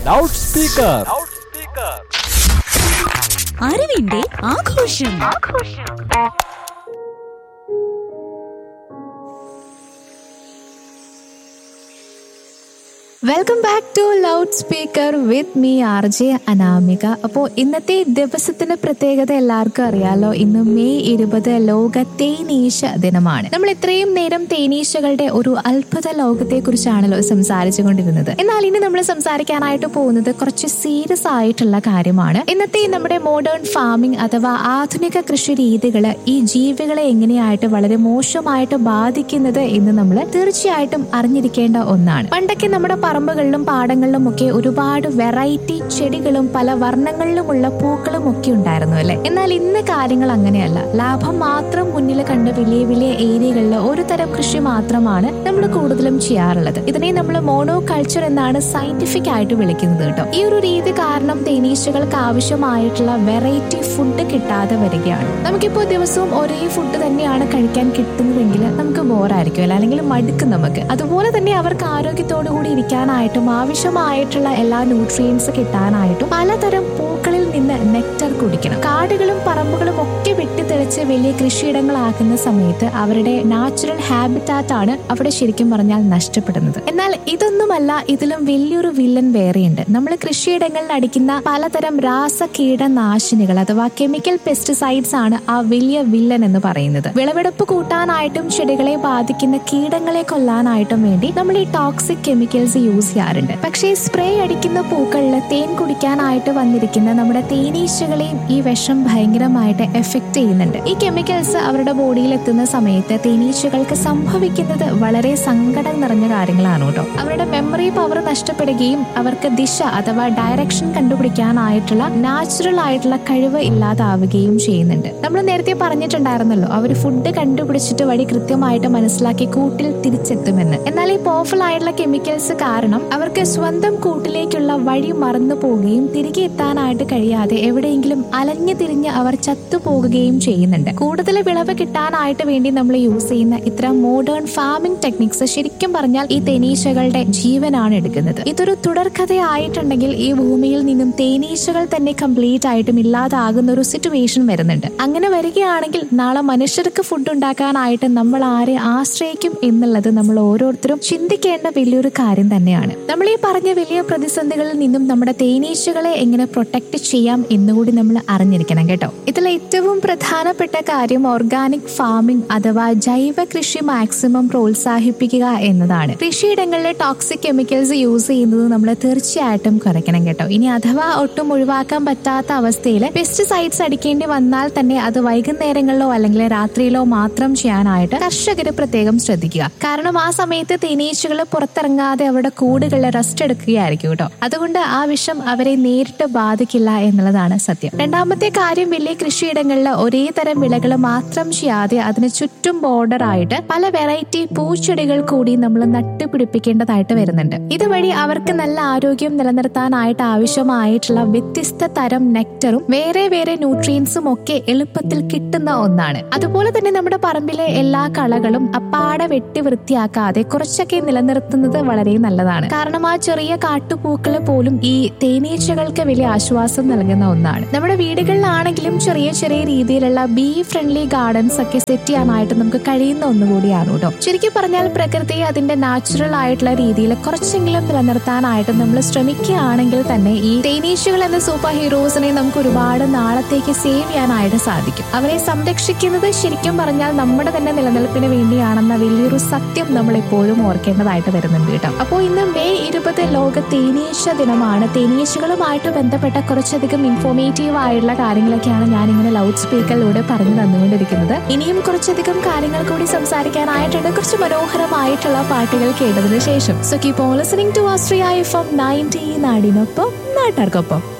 loud speaker അറിവിന്റെ ആഘോഷം welcome back to loud speaker with me R J Anamika അപ്പോൾ ഇന്നത്തെ ദിവസത്തിന്റെ പ്രത്യേകത എല്ലാവർക്കും അറിയാലോ ഇന്ന് മെയ് ഇരുപത് ലോക തേനീശ ദിനമാണ് നമ്മൾ ഇത്രയും നേരം തേനീശകളുടെ ഒരു അത്ഭുത ലോകത്തെ കുറിച്ചാണല്ലോ സംസാരിച്ചു കൊണ്ടിരുന്നത് എന്നാൽ ഇനി നമ്മൾ സംസാരിക്കാനായിട്ട് പോകുന്നത് കുറച്ച് സീരിയസ് ആയിട്ടുള്ള കാര്യമാണ് ഇന്നത്തെ നമ്മുടെ മോഡേൺ ഫാമിംഗ് അഥവാ ആധുനിക കൃഷി രീതികൾ ഈ ജീവികളെ എങ്ങനെയായിട്ട് വളരെ മോശമായിട്ട് ബാധിക്കുന്നത് എന്ന് നമ്മൾ തീർച്ചയായിട്ടും അറിഞ്ഞിരിക്കേണ്ട ഒന്നാണ് പണ്ടൊക്കെ നമ്മുടെ പറമ്പുകളിലും പാടങ്ങളിലും ഒക്കെ ഒരുപാട് വെറൈറ്റി ചെടികളും പല വർണ്ണങ്ങളിലുമുള്ള പൂക്കളും ഒക്കെ ഉണ്ടായിരുന്നു അല്ലെ എന്നാൽ ഇന്ന് കാര്യങ്ങൾ അങ്ങനെയല്ല ലാഭം മാത്രം മുന്നിൽ കണ്ട് വലിയ വലിയ ഏരിയകളിൽ ഒരു തരം കൃഷി മാത്രമാണ് നമ്മൾ കൂടുതലും ചെയ്യാറുള്ളത് ഇതിനെ നമ്മൾ മോണോ കൾച്ചർ എന്നാണ് സയന്റിഫിക് ആയിട്ട് വിളിക്കുന്നത് കേട്ടോ ഈ ഒരു രീതി കാരണം തേനീച്ചകൾക്ക് ആവശ്യമായിട്ടുള്ള വെറൈറ്റി ഫുഡ് കിട്ടാതെ വരികയാണ് നമുക്കിപ്പോ ദിവസവും ഒരേ ഫുഡ് തന്നെയാണ് കഴിക്കാൻ കിട്ടുന്നതെങ്കിൽ നമുക്ക് ബോറായിരിക്കും അല്ല അല്ലെങ്കിൽ മടുക്കും നമുക്ക് അതുപോലെ തന്നെ അവർക്ക് ആരോഗ്യത്തോടു കൂടി ഇരിക്കാനായിട്ടും ആവശ്യമായിട്ടുള്ള എല്ലാ ന്യൂട്രിയൻസ് കിട്ടാനായിട്ടും പലതരം പൂക്കളിൽ നിന്ന് നെക്ടർ കുടിക്കണം കാടുകളും പറമ്പുകളും ഒക്കെ വെട്ടിത്തെളിച്ച് വലിയ കൃഷിയിടങ്ങളാക്കുന്ന സമയത്ത് അവരുടെ നാച്ചുറൽ ഹാബിറ്റാറ്റ് ആണ് അവിടെ ശരിക്കും പറഞ്ഞാൽ നഷ്ടപ്പെടുന്നത് എന്നാൽ ഇതൊന്നുമല്ല ഇതിലും വലിയൊരു വില്ലൻ വേറെയുണ്ട് നമ്മൾ കൃഷിയിടങ്ങളിൽ അടിക്കുന്ന പലതരം രാസ കീടനാശിനികൾ അഥവാ കെമിക്കൽ പെസ്റ്റിസൈഡ്സ് ആണ് ആ വലിയ വില്ലൻ എന്ന് പറയുന്നത് വിളവെടുപ്പ് കൂട്ടാനായിട്ടും ചെടികളെ ബാധിക്കുന്ന കീടങ്ങളെ കൊല്ലാനായിട്ടും വേണ്ടി നമ്മൾ ഈ ടോക്സിക് കെമിക്കൽസ് യൂസ് ചെയ്യാറുണ്ട് പക്ഷേ സ്പ്രേ അടിക്കുന്ന പൂക്കളിൽ തേൻ കുടിക്കാനായിട്ട് വന്നിരിക്കുന്ന നമ്മുടെ തേനീച്ചകളെയും ഈ വിഷം ഭയങ്കരമായിട്ട് എഫക്ട് ചെയ്യുന്നുണ്ട് ഈ കെമിക്കൽസ് അവരുടെ ബോഡിയിൽ എത്തുന്ന സമയത്ത് തേനീച്ചകൾക്ക് സംഭവിക്കുന്നത് വളരെ സങ്കടം നിറഞ്ഞ കാര്യങ്ങളാണ് കേട്ടോ അവരുടെ മെമ്മറി പവർ നഷ്ടപ്പെടുകയും അവർക്ക് ദിശ അഥവാ ഡയറക്ഷൻ കണ്ടുപിടിക്കാനായിട്ടുള്ള നാച്ചുറൽ ആയിട്ടുള്ള കഴിവ് ഇല്ലാതാവുകയും ചെയ്യുന്നുണ്ട് നമ്മൾ നേരത്തെ പറഞ്ഞിട്ടുണ്ടായിരുന്നല്ലോ അവർ ഫുഡ് കണ്ടുപിടിച്ചിട്ട് വഴി കൃത്യമായിട്ട് മനസ്സിലാക്കി കൂട്ടിൽ തിരിച്ചെത്തുമെന്ന് എന്നാൽ ഈ പവർഫുൾ ആയിട്ടുള്ള കെമിക്കൽസ് കാരണം അവർക്ക് സ്വന്തം കൂട്ടിലേക്കുള്ള വഴി മറന്നു പോവുകയും തിരികെ എത്താനായിട്ട് കഴിയാതെ എവിടെയെങ്കിലും അലഞ്ഞു തിരിഞ്ഞ് അവർ ചത്തുപോകുകയും ചെയ്യുന്നുണ്ട് കൂടുതൽ വിളവ് കിട്ടാനായിട്ട് വേണ്ടി നമ്മൾ യൂസ് ചെയ്യുന്ന ഇത്തരം മോഡേൺ ഫാമിംഗ് ടെക്നിക്സ് ശരിക്കും പറഞ്ഞാൽ ഈ തേനീച്ചകളുടെ ജീവനാണ് എടുക്കുന്നത് ഇതൊരു തുടർക്കഥയായിട്ടുണ്ടെങ്കിൽ ഈ ഭൂമിയിൽ നിന്നും തേനീച്ചകൾ തന്നെ കംപ്ലീറ്റ് ആയിട്ടും ഇല്ലാതാകുന്ന ഒരു സിറ്റുവേഷൻ വരുന്നുണ്ട് അങ്ങനെ വരികയാണെങ്കിൽ നാളെ മനുഷ്യർക്ക് ഫുഡ് ഉണ്ടാക്കാനായിട്ട് നമ്മൾ ആരെ ആശ്രയിക്കും എന്നുള്ളത് നമ്മൾ ഓരോരുത്തരും ചിന്തിക്കേണ്ട വലിയൊരു കാര്യം തന്നെയാണ് നമ്മൾ ഈ പറഞ്ഞ വലിയ പ്രതിസന്ധികളിൽ നിന്നും നമ്മുടെ തേനീച്ചകളെ എങ്ങനെ പ്രൊട്ടക്ട് ചെയ്യാം എന്നുകൂടി നമ്മൾ അറിഞ്ഞിരിക്കണം കേട്ടോ ഇതിൽ ഏറ്റവും പ്രധാനപ്പെട്ട കാര്യം ഓർഗാനിക് ഫാമിംഗ് അഥവാ ജൈവ കൃഷി മാക്സിമം പ്രോത്സാഹിപ്പിക്കുക എന്നതാണ് കൃഷിയിടങ്ങളിലെ ടോക്സിക് കെമിക്കൽസ് യൂസ് ചെയ്യുന്നത് നമ്മൾ തീർച്ചയായിട്ടും കുറയ്ക്കണം കേട്ടോ ഇനി അഥവാ ഒട്ടും ഒഴിവാക്കാൻ പറ്റാത്ത അവസ്ഥയിൽ പെസ്റ്റിസൈഡ്സ് അടിക്കേണ്ടി വന്നാൽ തന്നെ അത് വൈകുന്നേരങ്ങളിലോ അല്ലെങ്കിൽ രാത്രിയിലോ മാത്രം ചെയ്യാനായിട്ട് കർഷകർ പ്രത്യേകം ശ്രദ്ധിക്കുക കാരണം ആ സമയത്ത് തേനീച്ചകൾ പുറത്തിറങ്ങാതെ അവരുടെ കൂടുകളിൽ റെസ്റ്റ് എടുക്കുകയായിരിക്കും കേട്ടോ അതുകൊണ്ട് ആ വിഷം അവരെ നേരിട്ട് ബാധിക്കില്ല എന്നുള്ളതാണ് സത്യം രണ്ടാമത്തെ കാര്യം വലിയ കൃഷിയിടങ്ങളിൽ ഒരേ തരം വിളകൾ മാത്രം ചെയ്യാതെ അതിന് ചുറ്റും ബോർഡർ ആയിട്ട് പല വെറൈറ്റി പൂച്ചെടികൾ കൂടി നമ്മൾ നട്ടുപിടിപ്പിക്കേണ്ടതായിട്ട് വരുന്നുണ്ട് ഇതുവഴി അവർക്ക് നല്ല ആരോഗ്യം നിലനിർത്താനായിട്ട് ആവശ്യമായിട്ടുള്ള വ്യത്യസ്ത തരം നെക്ടറും വേറെ വേറെ ന്യൂട്രിയൻസും ഒക്കെ എളുപ്പത്തിൽ കിട്ടുന്ന ഒന്നാണ് അതുപോലെ തന്നെ നമ്മുടെ പറമ്പിലെ എല്ലാ കളകളും അപ്പാടെ വെട്ടി വൃത്തിയാക്കാതെ കുറച്ചൊക്കെ നിലനിർത്തുന്നത് വളരെ നല്ലതാണ് കാരണം ആ ചെറിയ കാട്ടുപൂക്കൾ പോലും ഈ തേനീച്ചകൾക്ക് വലിയ ആശ്വാസം നൽകുന്ന ഒന്നാണ് നമ്മുടെ വീടുകളിലാണെങ്കിലും ചെറിയ ചെറിയ രീതിയിലുള്ള ബീ ഫ്രണ്ട്ലി ഗാർഡൻസ് ഒക്കെ സെറ്റ് ചെയ്യാനായിട്ട് നമുക്ക് കഴിയുന്ന ഒന്നുകൂടിയാണ് കേട്ടോ ശരിക്കും പറഞ്ഞാൽ പ്രകൃതിയെ അതിന്റെ നാച്ചുറൽ ആയിട്ടുള്ള രീതിയിൽ കുറച്ചെങ്കിലും നിലനിർത്താനായിട്ട് നമ്മൾ ശ്രമിക്കുകയാണെങ്കിൽ തന്നെ ഈ തേനീച്ചകൾ എന്ന സൂപ്പർ ഹീറോസിനെ നമുക്ക് ഒരുപാട് നാളത്തേക്ക് സേവ് ചെയ്യാനായിട്ട് സാധിക്കും അവരെ സംരക്ഷിക്കുന്നത് ശരിക്കും പറഞ്ഞാൽ നമ്മുടെ തന്നെ നിലനിൽപ്പിന് വേണ്ടിയാണെന്ന വലിയൊരു സത്യം നമ്മൾ എപ്പോഴും ഓർക്കേണ്ടതായിട്ട് വരുന്നുണ്ട് കേട്ടോ അപ്പോൾ ഇന്ന് മെയ് ഇരുപത് ലോക തേനീച്ച ദിനമാണ് തേനീച്ചകളുമായിട്ട് ബന്ധപ്പെട്ട കുറച്ചധികം ഇൻഫോർമേറ്റീവ് ആയിട്ടുള്ള കാര്യങ്ങളൊക്കെയാണ് ഞാൻ ഇങ്ങനെ ലൗഡ് സ്പീക്കറിലൂടെ പറഞ്ഞു തന്നുകൊണ്ടിരിക്കുന്നത് ഇനിയും കുറച്ചധികം കാര്യങ്ങൾ കൂടി സംസാരിക്കാനായിട്ടുണ്ട് കുറച്ച് മനോഹരമായിട്ടുള്ള പാട്ടുകൾ കേട്ടതിന് ശേഷം so keep on listening to Austria F M ninety നാടിനൊപ്പം നാട്ടാർക്കൊപ്പം